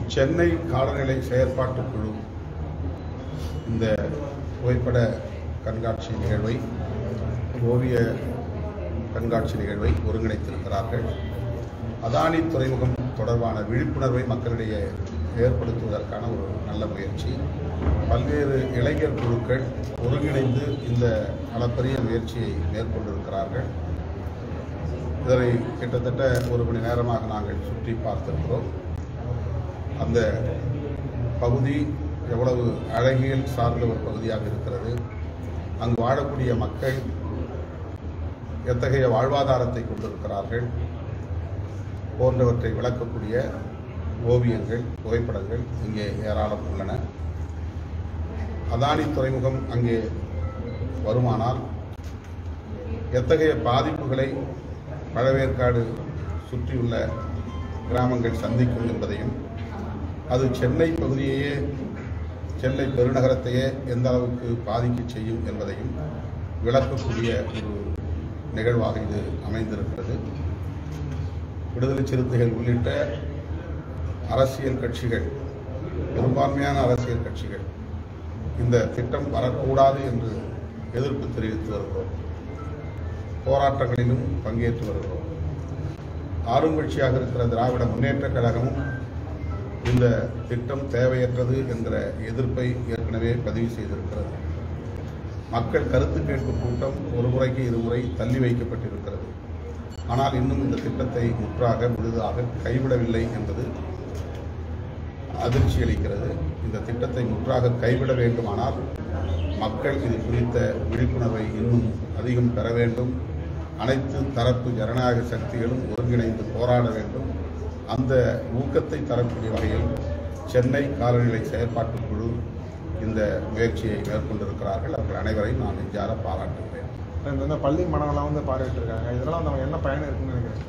சென்னை காலநிலை செயற்பாட்டுக் குழு இந்த புகைப்பட கண்காட்சி நிகழ்வை ஓவிய கண்காட்சி நிகழ்வை ஒருங்கிணைத்திருக்கிறார்கள் அதானி துறைமுகம் தொடர்பான விழிப்புணர்வை மக்களிடையே ஏற்படுத்துவதற்கான ஒரு நல்ல முயற்சி பல்வேறு இளைஞர் குழுக்கள் ஒருங்கிணைந்து இந்த அளப்பரிய முயற்சியை மேற்கொண்டிருக்கிறார்கள் இதனை கிட்டத்தட்ட ஒரு மணி நேரமாக நாங்கள் சுற்றி பார்த்திருக்கிறோம் அந்த பகுதி எவ்வளவு அழகியல் சார்ந்த ஒரு பகுதியாக இருக்கிறது அங்கு வாழக்கூடிய மக்கள் எத்தகைய வாழ்வாதாரத்தை கொண்டிருக்கிறார்கள் போன்றவற்றை விளக்கக்கூடிய ஓவியங்கள் புகைப்படங்கள் இங்கே ஏராளம் உள்ளன அதானி துறைமுகம் அங்கே வருமானால் எத்தகைய பாதிப்புகளை பழவேற்காடு சுற்றியுள்ள கிராமங்கள் சந்திக்கும் என்பதையும் அது சென்னை பகுதியையே சென்னை பெருநகரத்தையே எந்த அளவுக்கு பாதிக்க செய்யும் என்பதையும் விளக்கக்கூடிய ஒரு நிகழ்வாக இது அமைந்திருக்கிறது விடுதலை சிறுத்தைகள் உள்ளிட்ட அரசியல் கட்சிகள் பெரும்பான்மையான அரசியல் கட்சிகள் இந்த திட்டம் வரக்கூடாது என்று எதிர்ப்பு தெரிவித்து வருகிறோம் போராட்டங்களிலும் பங்கேற்று வருகிறோம் ஆளுங்கட்சியாக இருக்கிற திராவிட முன்னேற்றக் கழகமும் இந்த திட்டம் தேவையற்றது என்கிற எதிர்ப்பை ஏற்கனவே பதிவு செய்திருக்கிறது மக்கள் கருத்து கேட்பு கூட்டம் ஒரு முறைக்கு இருமுறை தள்ளி வைக்கப்பட்டிருக்கிறது ஆனால் இன்னும் இந்த திட்டத்தை முற்றாக முழுதாக கைவிடவில்லை என்பது அதிர்ச்சி அளிக்கிறது இந்த திட்டத்தை முற்றாக கைவிட வேண்டுமானால் மக்கள் இது குறித்த விழிப்புணர்வை இன்னும் அதிகம் பெற வேண்டும் அனைத்து தரப்பு ஜனநாயக சக்திகளும் ஒருங்கிணைந்து போராட வேண்டும் அந்த ஊக்கத்தை தரக்கூடிய வகையில் சென்னை காலநிலை செயற்பாட்டுக் குழு இந்த முயற்சியை மேற்கொண்டிருக்கிறார்கள் அவர்கள் அனைவரையும் நான் நெஞ்சார பாராட்டுகிறேன் இந்த இந்த பள்ளி மாணவர்கள்லாம் வந்து பார்வையிட்டிருக்காங்க இதெல்லாம் நம்ம என்ன பயன் இருக்குன்னு நினைக்கிறேன்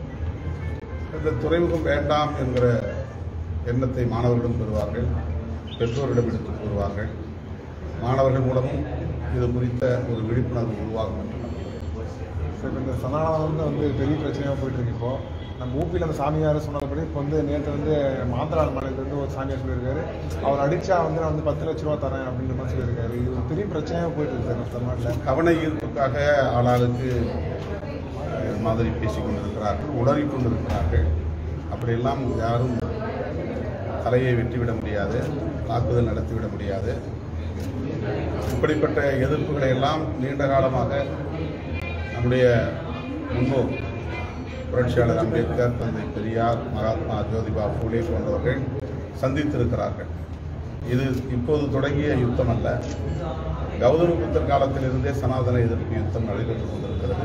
இந்த துறைமுகம் வேண்டாம் என்கிற எண்ணத்தை மாணவர்களிடம் பெறுவார்கள் பெற்றோரிடம் எடுத்து கூறுவார்கள் மாணவர்கள் மூலமும் இது குறித்த ஒரு விழிப்புணர்வு உருவாகும் என்று நம்புகிறேன் சரி இப்போ இந்த சனாதனம் வந்து வந்து பெரிய பிரச்சனையாக போயிட்டு இருக்கு இப்போ நம்ம ஊப்பியில் அந்த சாமியார் சொன்னதுபடி இப்போ வந்து நேற்று வந்து ஆந்திரா மாநிலத்திலேருந்து ஒரு சாமியார் சொல்லியிருக்காரு அவர் அடிச்சா வந்து நான் வந்து பத்து லட்ச ரூபா தரேன் அப்படின்ற மாதிரி சொல்லியிருக்காரு இது ஒரு பெரிய பிரச்சனையாக போயிட்டு இருக்கு சார் நம்ம தமிழ்நாட்டில் கவன ஈர்ப்புக்காக ஆளாளுக்கு அஹ், மாதிரி பேசிக் கொண்டிருக்கிறார்கள் உளறிக் கொண்டிருக்கிறார்கள் அப்படியெல்லாம் யாரும் தலையை வெட்டிவிட முடியாது தாக்குதல் நடத்திவிட முடியாது இப்படிப்பட்ட எதிர்ப்புகளை எல்லாம் நீண்ட காலமாக நம்முடைய முன்னோர் புரட்சியாளர் அம்பேத்கர் தந்தை பெரியார் மகாத்மா ஜோதிபா பூலே போன்றவர்கள் சந்தித்திருக்கிறார்கள் இது இப்போது தொடங்கிய யுத்தம் அல்ல கௌதம புத்தர் காலத்திலிருந்தே சனாதன எதிர்ப்பு யுத்தம் நடைபெற்றுக் கொண்டிருக்கிறது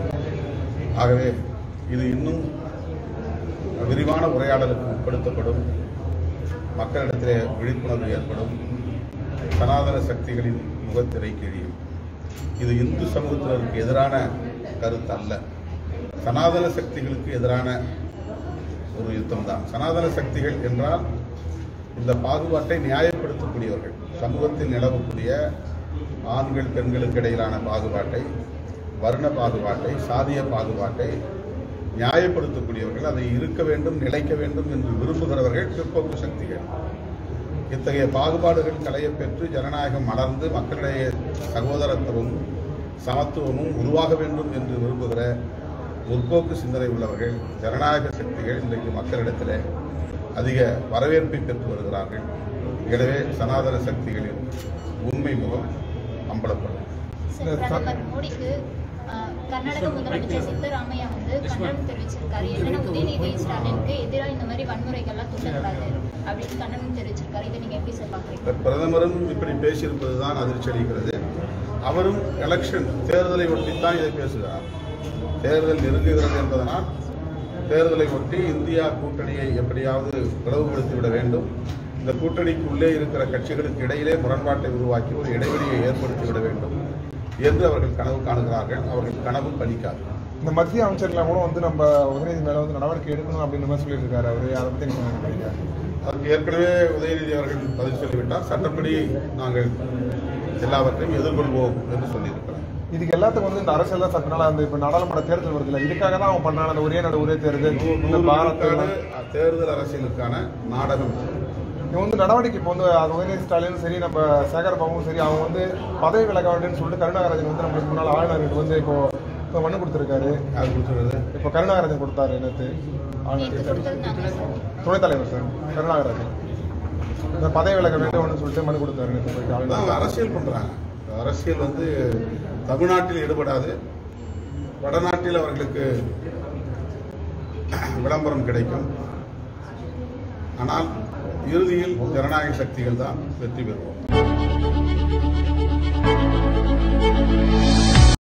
ஆகவே இது இன்னும் விரிவான உரையாடலுக்கு உட்படுத்தப்படும் மக்களிடத்திலே விழிப்புணர்வு ஏற்படும் சனாதன சக்திகளின் முகத்திரை கிழியும் இது இந்து சமூகத்தினருக்கு எதிரான கருத்து அல்ல சனாதன சக்திகளுக்கு எதிரான ஒரு யுத்தம் தான் சனாதன சக்திகள் என்றால் இந்த பாகுபாட்டை நியாயப்படுத்தக்கூடியவர்கள் சமூகத்தில் நிலவக்கூடிய ஆண்கள் பெண்களுக்கு இடையிலான பாகுபாட்டை வர்ண பாகுபாட்டை சாதிய பாகுபாட்டை நியாயப்படுத்தக்கூடியவர்கள் அதை இருக்க வேண்டும் நிலைக்க வேண்டும் என்று விரும்புகிறவர்கள் பிற்போக்கு சக்திகள் இத்தகைய பாகுபாடுகள் களையப் பெற்று ஜனநாயகம் மலர்ந்து மக்களிடையே சகோதரத்துவமும் சமத்துவமும் உருவாக வேண்டும் என்று விரும்புகிற முற்போக்கு சிந்தனை உள்ளவர்கள் ஜனநாயக சக்திகள் இன்றைக்கு மக்களிடத்திலே அதிக வரவேற்பை பெற்று வருகிறார்கள் எனவே சனாதன சக்திகளின் உண்மை முகம் அம்பலப்படும் இந்த ச- பிரதமர் மோடிக்கு அஹ், கர்நாடக முதலமைச்சர் சித்தராமையா வந்து கண்டனம் தெரிவிச்சிருக்காரு என்னன்னா உதயநிதி ஸ்டாலினுக்கு எதிராக இந்த மாதிரி வன்முறைகள்லாம் தூண்டக்கூடாது அப்படின்னு கண்டனம் தெரிவிச்சிருக்காரு இதை நீங்க எப்படி சார் பாக்குறீங்க பிரதமரும் இப்படி பேசியிருப்பது தான் அதிர்ச்சி அளிக்கிறது அவரும் எலெக்ஷன் தேர்தலை ஒட்டித்தான் இதை பேசுகிறார் தேர்தல் நெருங்குகிறது என்பதனால் தேர்தலை ஒட்டி இந்தியா கூட்டணியை எப்படியாவது பிளவுபடுத்தி விட வேண்டும் இந்த கூட்டணிக்குள்ளே இருக்கிற கட்சிகளுக்கு இடையிலே முரண்பாட்டை உருவாக்கி ஒரு இடைவெளியை ஏற்படுத்தி விட வேண்டும் என்று அவர்கள் கனவு காணுகிறார்கள் அவர்கள் கனவு பலிக்காது இந்த மத்திய அமைச்சர்லாம் கூட வந்து நம்ம உதயநிதி மேலே வந்து நடவடிக்கை எடுக்கணும் அப்படின்ற மாதிரி சொல்லியிருக்காரு அவர் அதை பற்றி நீங்கள் என்ன நினைக்கிறீங்க அதற்கு ஏற்கனவே உதயநிதி அவர்கள் பதில் சொல்லிவிட்டார் சட்டப்படி நாங்கள் எல்லாவற்றையும் எதிர்கொள்வோம் என்று சொல்லியிருக்கிறார் இதுக்கு எல்லாத்துக்கும் வந்து இந்த அரசியல் தான் சத்தினால அந்த இப்ப நாடாளுமன்ற தேர்தல் வருதுல்ல இதுக்காக தான் அவன் பண்ணான் அந்த ஒரே நாடு ஒரே தேர்தல் இந்த நூறு பாரத் விழுக்காடு தேர்தல் அரசியலுக்கான நாடகம் இவன் வந்து நடவடிக்கை இப்போ வந்து அது உதயநிதி ஸ்டாலினும் சரி நம்ம சேகர் பாபுவும் சரி அவங்க வந்து பதவி விலக வேண்டும்னு சொல்லிட்டு கருணாகராஜன் வந்து நம்மளுக்கு முன்னால் ஆளுநருக்கு வந்து இப்போ இப்போ மனு கொடுத்துருக்காரு யார் கொடுத்துருது இப்போ கருணாகராஜன் கொடுத்தாரு நேற்று நேற்று ஆளுநருக்கு கொடுத்தது நாங்க சார் துணைத் தலைவர் சார் கருணாகராஜன் இந்த பதவி விலக வேண்டும்னு சொல்லிட்டு மனு கொடுத்தாரு நேற்று போயிட்டு அதான் ஆளுநர் அவங்க அரசியல் பண்றாங்க இந்த அரசியல் வந்து தமிழ்நாட்டில் ஈடுபடாது வடநாட்டில் அவர்களுக்கு விளம்பரம் கிடைக்கும் ஆனால் இறுதியில் ஜனநாயக சக்திகள் தான் வெற்றி பெறுவோம்